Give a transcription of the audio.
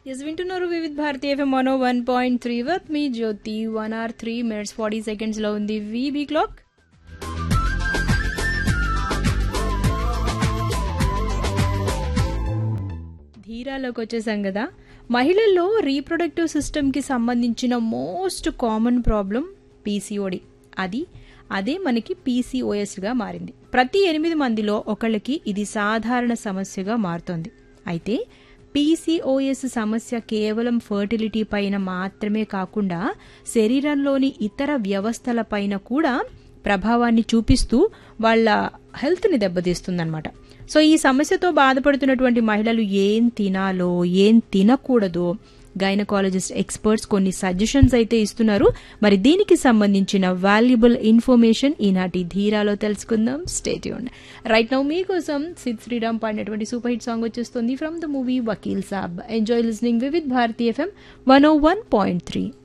yes వింటున్నారు Vividh Bharati FM one one point three with me Jyothi one hour three minutes forty seconds లో ఉంది VB clock ధీరాలోకి వచ్చేసాం కదా మహిళల్లో రీప్రొడక్టివ్ సిస్టమ్కి సంబంధించిన మోస్ట్ కామన్ ప్రాబ్లం పీసీఓడి అది అదే మనకి పీసీఓఎస్గా మారింది ప్రతి ఎనిమిది మందిలో ఒకళ్ళకి ఇది సాధారణ సమస్యగా మారుతోంది అయితే పీసీఓఎస్ సమస్య కేవలం ఫర్టిలిటీ పైన మాత్రమే కాకుండా శరీరంలోని ఇతర వ్యవస్థల పైన కూడా ప్రభావాన్ని చూపిస్తూ వాళ్ళ హెల్త్ని దెబ్బతీస్తుందన్నమాట సో ఈ సమస్యతో బాధపడుతున్నటువంటి మహిళలు ఏం తినాలో ఏం తినకూడదో గైనకాలజిస్ట్ ఎక్స్పర్ట్స్ కొన్ని సజెషన్స్ అయితే ఇస్తున్నారు మరి దీనికి సంబంధించిన వాల్యుబుల్ ఇన్ఫర్మేషన్ ఈనాటి ధీరాలో తెలుసుకుందాం స్టేట్యూన్ రైట్ నౌ మీకోసం సిద్ శ్రీరామ్ పాడినటువంటి సూపర్ హిట్ సాంగ్ వచ్చేస్తుంది from the movie Vakeel Saab enjoy listening Vividh Bharati FM one O one point three